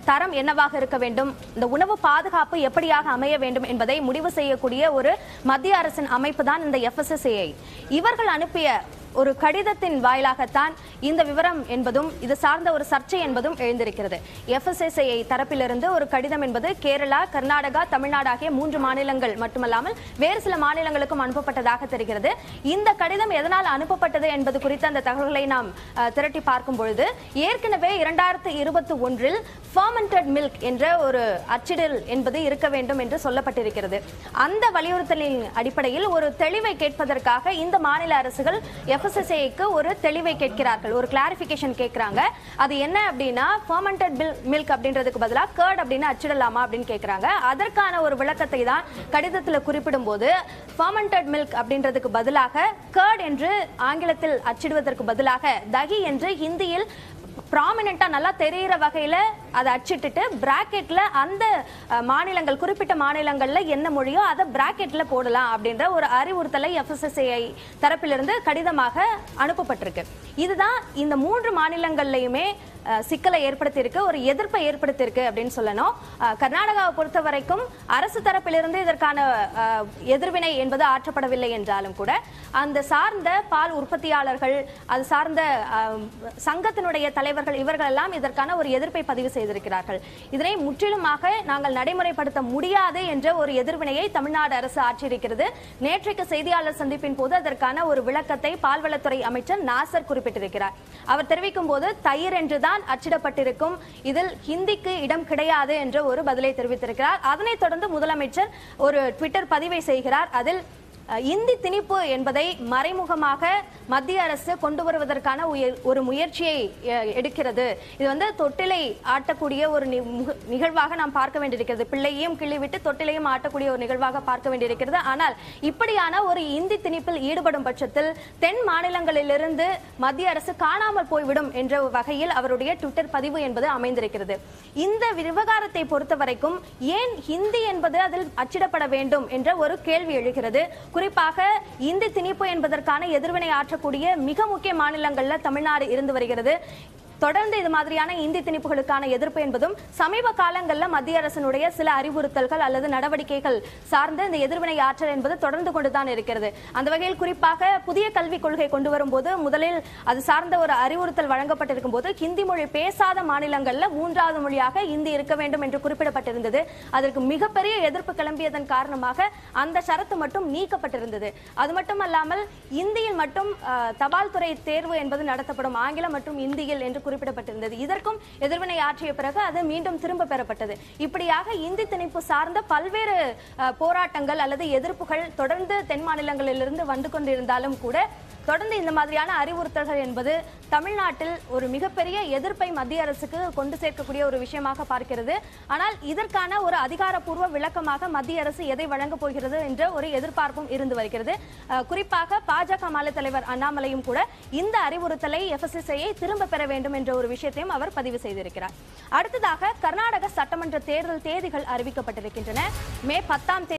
தரம் என்னவாக இருக்க வேண்டும் இந்த உணவு பாதுகாப்பு எப்படியாக அமைய வேண்டும் என்பதை முடிவு செய்யக்கூடிய ஒரு மத்திய அரசின் அமைப்பு தான் இந்த எஃப்எஸ்எஸ்ஏஐ இவர்கள் அனுப்பிய ஒரு கடிதத்தின் வாயிலாகத்தான் இந்த விவரம் என்பதும் இது சார்ந்த ஒரு சர்ச்சை என்பதும் எழுந்திருக்கிறது எஃப்எஸ்எஸ்ஐ தரப்பிலிருந்து ஒரு கடிதம் என்பது கேரளா கர்நாடகா தமிழ்நாடு ஆகிய மூன்று மாநிலங்கள் மட்டுமல்லாமல் வேறு சில மாநிலங்களுக்கும் அனுப்பப்பட்டதாக தெரிகிறது இந்த கடிதம் எதனால் அனுப்பப்பட்டது என்பது குறித்த அந்த தகவல்களை நாம் அஹ், திரட்டி பார்க்கும் பொழுது ஏற்கனவே இரண்டாயிரத்து இருபத்தி ஒன்றில் ஃபர்மெண்டட் மில்க் என்ற ஒரு அச்சிடல் என்பது இருக்க வேண்டும் என்று சொல்லப்பட்டிருக்கிறது அந்த வலியுறுத்தலின் அடிப்படையில் ஒரு தெளிவை கேட்பதற்காக இந்த மாநில அரசுகள் எஃப்எஸ்எஸ்ஏக்கு ஒரு தெளிவை கேட்கிறார்கள் ஒரு கிளாரிபிகேஷன் கேட்கறாங்க அது என்ன அப்படின்னா ஃபர்மெண்டட் மில்க் அப்படின்றதுக்கு பதிலாக கர்ட் அப்படின்னு அச்சிடலாமா அப்படின்னு கேட்கறாங்க அதற்கான ஒரு விளக்கத்தை தான் கடிதத்தில் குறிப்பிடும் போது ஃபர்மெண்டட் மில்க் அப்படின்றதுக்கு பதிலாக கர்ட் என்று ஆங்கிலத்தில் அச்சிடுவதற்கு பதிலாக தகி என்று ஹிந்தியில் ப்ராமினெண்டா நல்லா தெரியிற வகையில அதை அச்சிட்டுட்டு பிராக்கெட்ல அந்த அஹ், மாநிலங்கள் குறிப்பிட்ட மாநிலங்கள்ல என்ன மொழியோ அதை பிராக்கெட்ல போடலாம் அப்படின்ற ஒரு அறிவுறுத்தலை எஃப்எஸ்எஸ்ஐ தரப்பிலிருந்து கடிதமாக அனுப்பப்பட்டிருக்கு இதுதான் இந்த மூன்று மாநிலங்கள்லயுமே அஹ், சிக்கலை ஏற்படுத்தியிருக்கு ஒரு எதிர்ப்பை ஏற்படுத்தியிருக்கு அப்படின்னு சொல்லணும் அஹ், கர்நாடகாவை பொறுத்த வரைக்கும் அரசு தரப்பிலிருந்து இதற்கான அஹ், எதிர்வினை என்பது ஆற்றப்படவில்லை என்றாலும் கூட அந்த சார்ந்த பால் உற்பத்தியாளர்கள் அது சார்ந்த அஹ், சங்கத்தினுடைய தலைவர்கள் இவர்கள் எல்லாம் இதற்கான ஒரு எதிர்ப்பை பதிவு செய்திருக்கிறார்கள் இதனை முற்றிலுமாக நாங்கள் நடைமுறைப்படுத்த முடியாது என்ற ஒரு எதிர்வினையை தமிழ்நாடு அரசு ஆற்றியிருக்கிறது நேற்றைக்கு செய்தியாளர் சந்திப்பின் போது அதற்கான ஒரு விளக்கத்தை பால்வளத்துறை அமைச்சர் நாசர் குறிப்பிட்டிருக்கிறார் அவர் தெரிவிக்கும் போது தயிர் என்றுதான் அச்சிடப்பட்டிருக்கும் இதில் ஹிந்திக்கு இடம் கிடையாது என்ற ஒரு பதிலை தெரிவித்திருக்கிறார் அதனைத் தொடர்ந்து முதலமைச்சர் ஒரு ட்விட்டர் பதிவை செய்கிறார் அதில் அஹ், இந்தி திணிப்பு என்பதை மறைமுகமாக மத்திய அரசு கொண்டு வருவதற்கான உய- ஒரு முயற்சியை அஹ், எடுக்கிறது இது வந்து தொட்டிலை ஆட்டக்கூடிய ஒரு நி- முக- நிகழ்வாக நாம் பார்க்க வேண்டியிருக்கிறது பிள்ளையையும் கிள்ளிவிட்டு தொட்டிலையும் ஆட்டக்கூடிய ஒரு நிகழ்வாக பார்க்க வேண்டியிருக்கிறது ஆனால் இப்படியான ஒரு இந்தி திணிப்பில் ஈடுபடும் பட்சத்தில் தென் மாநிலங்களிலிருந்து மத்திய அரசு காணாமல் போய்விடும் என்ற வகையில் அவருடைய ட்விட்டர் பதிவு என்பது அமைந்திருக்கிறது இந்த விவகாரத்தை பொறுத்த வரைக்கும் ஏன் ஹிந்தி என்பது அதில் அச்சிடப்பட வேண்டும் என்ற ஒரு கேள்வி எழுகிறது குறிப்பாக இந்தி திணிப்பு என்பதற்கான எதிர்வினை ஆற்றக்கூடிய மிக முக்கிய மாநிலங்கள்ல தமிழ்நாடு இருந்து வருகிறது தொடர்ந்து இது மாதிரியான இந்தி திணிப்புகளுக்கான எதிர்ப்பு என்பதும் சமீப காலங்களில் மத்திய அரசினுடைய சில அறிவுறுத்தல்கள் அல்லது நடவடிக்கைகள் சார்ந்த இந்த எதிர்வினை ஆற்றல் என்பது தொடர்ந்து கொண்டுதான் இருக்கிறது அந்த வகையில் குறிப்பாக புதிய கல்விக் கொள்கை கொண்டு வரும்போது முதலில் அது சார்ந்த ஒரு அறிவுறுத்தல் வழங்கப்பட்டிருக்கும் போது ஹிந்தி மொழி பேசாத மாநிலங்கள்ல மூன்றாவது மொழியாக இந்தி இருக்க வேண்டும் என்று குறிப்பிடப்பட்டிருந்தது அதற்கு மிகப்பெரிய எதிர்ப்பு கிளம்பியதன் காரணமாக அந்த ஷரத்து மட்டும் நீக்கப்பட்டிருந்தது அது மட்டுமல்லாமல் இந்தியில் மட்டும் அஹ், தபால் துறை தேர்வு என்பது நடத்தப்படும் ஆங்கிலம் மற்றும் இந்தியில் என்று குறிப்பிடப்பட்டிருந்தது இதற்கும் எதிர்வினை ஆற்றிய பிறகு அது மீண்டும் திரும்ப பெறப்பட்டது இப்படியாக இந்தி திணிப்பு சார்ந்த பல்வேறு அஹ், போராட்டங்கள் அல்லது எதிர்ப்புகள் தொடர்ந்து தென் மாநிலங்களிலிருந்து வந்து கொண்டிருந்தாலும் கூட தொடர்ந்து இந்த மாதிரியான அறிவுறுத்தல்கள் என்பது தமிழ்நாட்டில் ஒரு மிகப்பெரிய எதிர்ப்பை மத்திய அரசுக்கு கொண்டு சேர்க்கக்கூடிய ஒரு விஷயமாக பார்க்கிறது ஆனால் இதற்கான ஒரு அதிகாரப்பூர்வ விளக்கமாக மத்திய அரசு எதை வழங்கப் போகிறது என்ற ஒரு எதிர்பார்ப்பும் இருந்து வருகிறது அஹ், குறிப்பாக பாஜக மாநில தலைவர் அண்ணாமலையும் கூட இந்த அறிவுறுத்தலை எஃப்எஸ்எஸ்ஐயை திரும்ப பெற வேண்டும் என்ற ஒரு விஷயத்தையும் அவர் பதிவு செய்திருக்கிறார் அடுத்ததாக கர்நாடக சட்டமன்ற தேர்தல் தேதிகள் அறிவிக்கப்பட்டிருக்கின்றன மே பத்தாம் தேதி